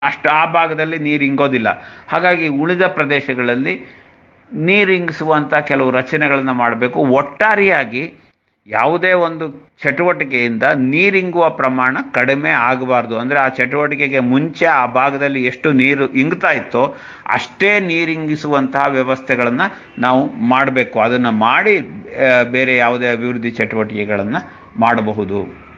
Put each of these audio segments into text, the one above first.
ಅಷ್ಟು ಆ ಭಾಗದಲ್ಲಿ ನೀರು ಇಂಗೋದಿಲ್ಲ ಹಾಗಾಗಿ ಉಳಿದ ಪ್ರದೇಶಗಳಲ್ಲಿ ನೀರು ಇಂಗಿಸುವಂಥ ಕೆಲವು ರಚನೆಗಳನ್ನು ಮಾಡಬೇಕು ಒಟ್ಟಾರೆಯಾಗಿ ಯಾವುದೇ ಒಂದು ಚಟುವಟಿಕೆಯಿಂದ ನೀರಿಂಗುವ ಪ್ರಮಾಣ ಕಡಿಮೆ ಆಗಬಾರ್ದು ಅಂದರೆ ಆ ಚಟುವಟಿಕೆಗೆ ಮುಂಚೆ ಆ ಭಾಗದಲ್ಲಿ ಎಷ್ಟು ನೀರು ಇಂಗ್ತಾ ಇತ್ತೋ ಅಷ್ಟೇ ನೀರಿಂಗಿಸುವಂತಹ ವ್ಯವಸ್ಥೆಗಳನ್ನು ನಾವು ಮಾಡಬೇಕು ಅದನ್ನು ಮಾಡಿ ಆ, ಬೇರೆ ಯಾವುದೇ ಅಭಿವೃದ್ಧಿ ಚಟುವಟಿಕೆಗಳನ್ನು ಮಾಡಬಹುದು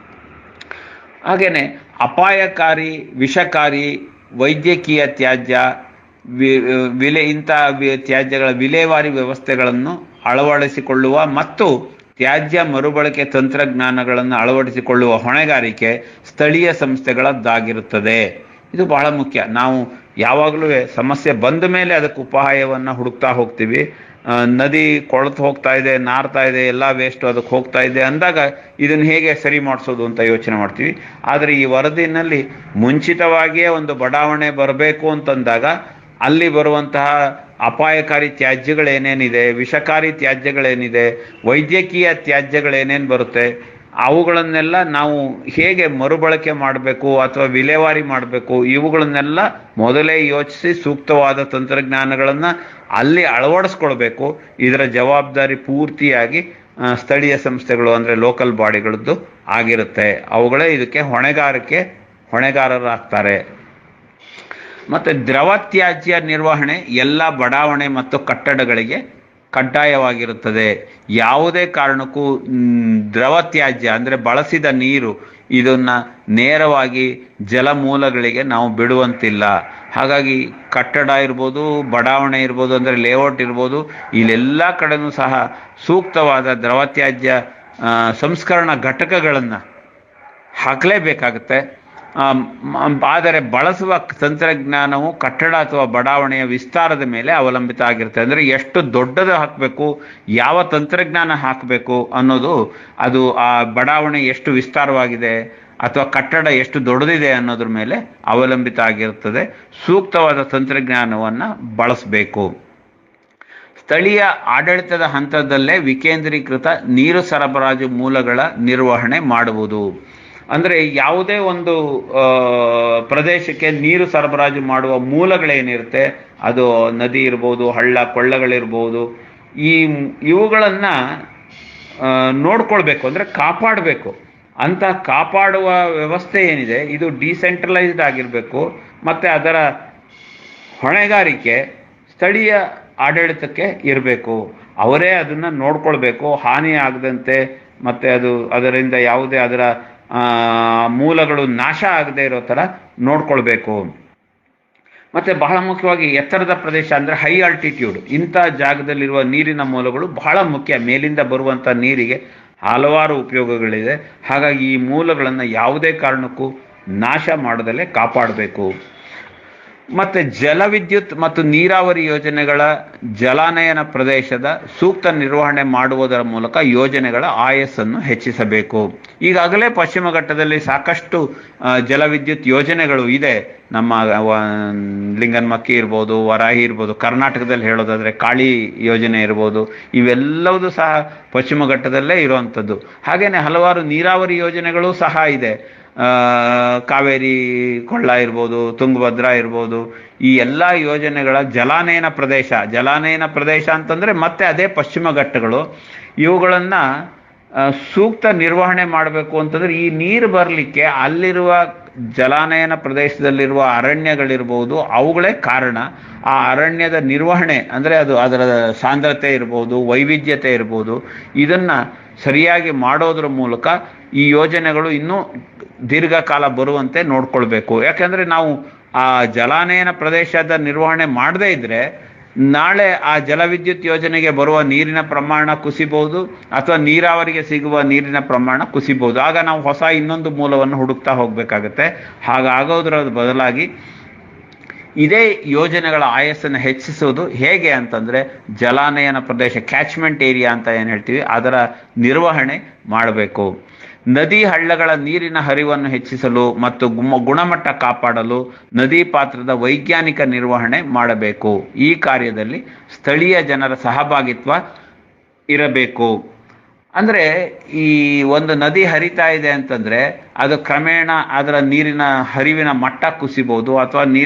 ಹಾಗೆಯೇ ಅಪಾಯಕಾರಿ ವಿಷಕಾರಿ ವೈದ್ಯಕೀಯ ತ್ಯಾಜ್ಯ ವಿ- ವಿಲೆ ಇಂಥ ವಿ- ತ್ಯಾಜ್ಯಗಳ ವಿಲೇವಾರಿ ವ್ಯವಸ್ಥೆಗಳನ್ನು ಅಳವಡಿಸಿಕೊಳ್ಳುವ ಮತ್ತು ತ್ಯಾಜ್ಯ ಮರುಬಳಕೆ ತಂತ್ರಜ್ಞಾನಗಳನ್ನು ಅಳವಡಿಸಿಕೊಳ್ಳುವ ಹೊಣೆಗಾರಿಕೆ ಸ್ಥಳೀಯ ಸಂಸ್ಥೆಗಳದ್ದಾಗಿರುತ್ತದೆ ಇದು ಬಹಳ ಮುಖ್ಯ ನಾವು ಯಾವಾಗಲೂ ಸಮಸ್ಯೆ ಬಂದ ಮೇಲೆ ಅದಕ್ಕೆ ಉಪಾಯವನ್ನು ಹುಡುಕ್ತಾ ಹೋಗ್ತೀವಿ ಆ, ನದಿ ಕೊಳತು ಹೋಗ್ತಾ ಇದೆ ನಾರ್ತಾ ಇದೆ ಎಲ್ಲ ವೇಸ್ಟ್ ಅದಕ್ಕೆ ಹೋಗ್ತಾ ಇದೆ ಅಂದಾಗ ಇದನ್ನು ಹೇಗೆ ಸರಿ ಮಾಡಿಸೋದು ಅಂತ ಯೋಚನೆ ಮಾಡ್ತೀವಿ ಆದರೆ ಈ ವರದಿನಲ್ಲಿ ಮುಂಚಿತವಾಗಿಯೇ ಒಂದು ಬಡಾವಣೆ ಬರಬೇಕು ಅಂತಂದಾಗ ಅಲ್ಲಿ ಬರುವಂತಹ ಅಪಾಯಕಾರಿ ತ್ಯಾಜ್ಯಗಳೇನೇನಿದೆ ವಿಷಕಾರಿ ತ್ಯಾಜ್ಯಗಳೇನಿದೆ ವೈದ್ಯಕೀಯ ತ್ಯಾಜ್ಯಗಳೇನೇನು ಬರುತ್ತೆ ಅವುಗಳನ್ನೆಲ್ಲ ನಾವು ಹೇಗೆ ಮರುಬಳಕೆ ಮಾಡಬೇಕು ಅಥವಾ ವಿಲೇವಾರಿ ಮಾಡಬೇಕು ಇವುಗಳನ್ನೆಲ್ಲ ಮೊದಲೇ ಯೋಚಿಸಿ ಸೂಕ್ತವಾದ ತಂತ್ರಜ್ಞಾನಗಳನ್ನು ಅಲ್ಲಿ ಅಳವಡಿಸ್ಕೊಳ್ಬೇಕು ಇದರ ಜವಾಬ್ದಾರಿ ಪೂರ್ತಿಯಾಗಿ ಆ, ಸ್ಥಳೀಯ ಸಂಸ್ಥೆಗಳು ಅಂದರೆ ಲೋಕಲ್ ಬಾಡಿಗಳದ್ದು ಆಗಿರುತ್ತೆ ಅವುಗಳೇ ಇದಕ್ಕೆ ಹೊಣೆಗಾರಿಕೆ ಹೊಣೆಗಾರರಾಗ್ತಾರೆ ಮತ್ತು ದ್ರವ ತ್ಯಾಜ್ಯ ನಿರ್ವಹಣೆ ಎಲ್ಲ ಬಡಾವಣೆ ಮತ್ತು ಕಟ್ಟಡಗಳಿಗೆ ಕಡ್ಡಾಯವಾಗಿರುತ್ತದೆ ಯಾವುದೇ ಕಾರಣಕ್ಕೂ ಮ್, ದ್ರವ ತ್ಯಾಜ್ಯ ಅಂದರೆ ಬಳಸಿದ ನೀರು ಇದನ್ನು ನೇರವಾಗಿ ಜಲಮೂಲಗಳಿಗೆ ನಾವು ಬಿಡುವಂತಿಲ್ಲ ಹಾಗಾಗಿ ಕಟ್ಟಡ ಇರ್ಬೋದು ಬಡಾವಣೆ ಇರ್ಬೋದು ಅಂದರೆ ಲೇಔಟ್ ಇರ್ಬೋದು ಇಲ್ಲೆಲ್ಲ ಕಡೆನೂ ಸಹ ಸೂಕ್ತವಾದ ದ್ರವ ತ್ಯಾಜ್ಯ ಆ, ಸಂಸ್ಕರಣಾ ಘಟಕಗಳನ್ನು ಹಾಕಲೇಬೇಕಾಗುತ್ತೆ ಆಮ್, ಮ್, ಆದರೆ ಬಳಸುವ ತಂತ್ರಜ್ಞಾನವು ಕಟ್ಟಡ ಅಥವಾ ಬಡಾವಣೆಯ ವಿಸ್ತಾರದ ಮೇಲೆ ಅವಲಂಬಿತ ಆಗಿರುತ್ತೆ ಅಂದರೆ ಎಷ್ಟು ದೊಡ್ಡದು ಹಾಕಬೇಕು ಯಾವ ತಂತ್ರಜ್ಞಾನ ಹಾಕಬೇಕು ಅನ್ನೋದು ಅದು ಆ ಬಡಾವಣೆ ಎಷ್ಟು ವಿಸ್ತಾರವಾಗಿದೆ ಅಥವಾ ಕಟ್ಟಡ ಎಷ್ಟು ದೊಡ್ಡದಿದೆ ಅನ್ನೋದ್ರ ಮೇಲೆ ಅವಲಂಬಿತ ಆಗಿರುತ್ತದೆ ಸೂಕ್ತವಾದ ತಂತ್ರಜ್ಞಾನವನ್ನು ಬಳಸಬೇಕು ಸ್ಥಳೀಯ ಆಡಳಿತದ ಹಂತದಲ್ಲೇ ವಿಕೇಂದ್ರೀಕೃತ ನೀರು ಸರಬರಾಜು ಮೂಲಗಳ ನಿರ್ವಹಣೆ ಮಾಡುವುದು ಅಂದರೆ ಯಾವುದೇ ಒಂದು ಆ, ಪ್ರದೇಶಕ್ಕೆ ನೀರು ಸರಬರಾಜು ಮಾಡುವ ಮೂಲಗಳೇನಿರುತ್ತೆ ಅದು ನದಿ ಇರ್ಬೋದು ಹಳ್ಳ ಕೊಳ್ಳಗಳಿರ್ಬೋದು ಈ ಇವುಗಳನ್ನು ನೋಡ್ಕೊಳ್ಬೇಕು ಅಂದರೆ ಕಾಪಾಡಬೇಕು ಅಂತ ಕಾಪಾಡುವ ವ್ಯವಸ್ಥೆ ಏನಿದೆ ಇದು ಡಿಸೆಂಟ್ರಲೈಸ್ಡ್ ಆಗಿರಬೇಕು ಮತ್ತು ಅದರ ಹೊಣೆಗಾರಿಕೆ ಸ್ಥಳೀಯ ಆಡಳಿತಕ್ಕೆ ಇರಬೇಕು ಅವರೇ ಅದನ್ನು ನೋಡ್ಕೊಳ್ಬೇಕು ಹಾನಿ ಆಗದಂತೆ ಮತ್ತು ಅದು ಅದರಿಂದ ಯಾವುದೇ ಅದರ ಆ, ಮೂಲಗಳು ನಾಶ ಆಗದೆ ಇರೋ ಥರ ನೋಡ್ಕೊಳ್ಬೇಕು ಮತ್ತು ಬಹಳ ಮುಖ್ಯವಾಗಿ ಎತ್ತರದ ಪ್ರದೇಶ ಅಂದರೆ ಹೈ ಆಲ್ಟಿಟ್ಯೂಡ್ ಇಂಥ ಜಾಗದಲ್ಲಿರುವ ನೀರಿನ ಮೂಲಗಳು ಬಹಳ ಮುಖ್ಯ ಮೇಲಿಂದ ಬರುವಂಥ ನೀರಿಗೆ ಹಲವಾರು ಉಪಯೋಗಗಳಿದೆ ಹಾಗಾಗಿ ಈ ಮೂಲಗಳನ್ನು ಯಾವುದೇ ಕಾರಣಕ್ಕೂ ನಾಶ ಮಾಡದಲ್ಲೇ ಕಾಪಾಡಬೇಕು ಮತ್ತು ಜಲವಿದ್ಯುತ್ ಮತ್ತು ನೀರಾವರಿ ಯೋಜನೆಗಳ ಜಲಾನಯನ ಪ್ರದೇಶದ ಸೂಕ್ತ ನಿರ್ವಹಣೆ ಮಾಡುವುದರ ಮೂಲಕ ಯೋಜನೆಗಳ ಆಯಸ್ಸನ್ನು ಹೆಚ್ಚಿಸಬೇಕು ಈಗಾಗಲೇ ಪಶ್ಚಿಮ ಘಟ್ಟದಲ್ಲಿ ಸಾಕಷ್ಟು ಆ, ಜಲವಿದ್ಯುತ್ ಯೋಜನೆಗಳು ಇದೆ ನಮ್ಮ ವ- ಲಿಂಗನ್ಮಕ್ಕಿ ಇರ್ಬೋದು ವರಾಹಿ ಇರ್ಬೋದು ಕರ್ನಾಟಕದಲ್ಲಿ ಹೇಳೋದಾದರೆ ಕಾಳಿ ಯೋಜನೆ ಇರ್ಬೋದು ಇವೆಲ್ಲವೂ ಸಹ ಪಶ್ಚಿಮ ಘಟ್ಟದಲ್ಲೇ ಇರುವಂಥದ್ದು ಹಾಗೆಯೇ ಹಲವಾರು ನೀರಾವರಿ ಯೋಜನೆಗಳು ಸಹ ಇದೆ ಆ, ಕಾವೇರಿ ಕೊಳ್ಳ ಇರ್ಬೋದು ತುಂಗಭದ್ರಾ ಇರ್ಬೋದು ಈ ಎಲ್ಲ ಯೋಜನೆಗಳ ಜಲಾನಯನ ಪ್ರದೇಶ ಜಲಾನಯನ ಪ್ರದೇಶ ಅಂತಂದರೆ ಮತ್ತೆ ಅದೇ ಪಶ್ಚಿಮ ಘಟ್ಟಗಳು ಇವುಗಳನ್ನು ಸೂಕ್ತ ನಿರ್ವಹಣೆ ಮಾಡಬೇಕು ಅಂತಂದ್ರೆ ಈ ನೀರು ಬರಲಿಕ್ಕೆ ಅಲ್ಲಿರುವ ಜಲಾನಯನ ಪ್ರದೇಶದಲ್ಲಿರುವ ಅರಣ್ಯಗಳಿರ್ಬೋದು ಅವುಗಳೇ ಕಾರಣ ಆ ಅರಣ್ಯದ ನಿರ್ವಹಣೆ ಅಂದರೆ ಅದು ಅದರ ಸಾಂದ್ರತೆ ಇರ್ಬೋದು ವೈವಿಧ್ಯತೆ ಇರ್ಬೋದು ಇದನ್ನು ಸರಿಯಾಗಿ ಮಾಡೋದ್ರ ಮೂಲಕ ಈ ಯೋಜನೆಗಳು ಇನ್ನೂ ದೀರ್ಘಕಾಲ ಬರುವಂತೆ ನೋಡ್ಕೊಳ್ಬೇಕು ಯಾಕಂದರೆ ನಾವು ಆ ಜಲಾನಯನ ಪ್ರದೇಶದ ನಿರ್ವಹಣೆ ಮಾಡದೇ ಇದ್ದರೆ ನಾಳೆ ಆ ಜಲವಿದ್ಯುತ್ ಯೋಜನೆಗೆ ಬರುವ ನೀರಿನ ಪ್ರಮಾಣ ಕುಸಿಬಹುದು ಅಥವಾ ನೀರಾವರಿಗೆ ಸಿಗುವ ನೀರಿನ ಪ್ರಮಾಣ ಕುಸಿಬಹುದು ಆಗ ನಾವು ಹೊಸ ಇನ್ನೊಂದು ಮೂಲವನ್ನು ಹುಡುಕ್ತಾ ಹೋಗಬೇಕಾಗತ್ತೆ ಹಾಗಾಗೋದ್ರ ಬದಲಾಗಿ ಇದೇ ಯೋಜನೆಗಳ ಆಯಸ್ಸನ್ನು ಹೆಚ್ಚಿಸುವುದು ಹೇಗೆ ಅಂತಂದರೆ ಜಲಾನಯನ ಪ್ರದೇಶ ಕ್ಯಾಚ್ಮೆಂಟ್ ಏರಿಯಾ ಅಂತ ಏನು ಹೇಳ್ತೀವಿ ಅದರ ನಿರ್ವಹಣೆ ಮಾಡಬೇಕು ನದಿ ಹಳ್ಳಗಳ ನೀರಿನ ಹರಿವನ್ನು ಹೆಚ್ಚಿಸಲು ಮತ್ತು ಗುಮ ಗುಣಮಟ್ಟ ಕಾಪಾಡಲು ನದಿ ಪಾತ್ರದ ವೈಜ್ಞಾನಿಕ ನಿರ್ವಹಣೆ ಮಾಡಬೇಕು ಈ ಕಾರ್ಯದಲ್ಲಿ ಸ್ಥಳೀಯ ಜನರ ಸಹಭಾಗಿತ್ವ ಇರಬೇಕು ಅಂದ್ರೆ ಈ ಒಂದು ನದಿ ಹರಿತಾ ಇದೆ ಅಂತಂದ್ರೆ ಅದು ಕ್ರಮೇಣ ಅದರ ನೀರಿನ ಹರಿವಿನ ಮಟ್ಟ ಕುಸಿಬಹುದು ಅಥವಾ ನೀರಿನ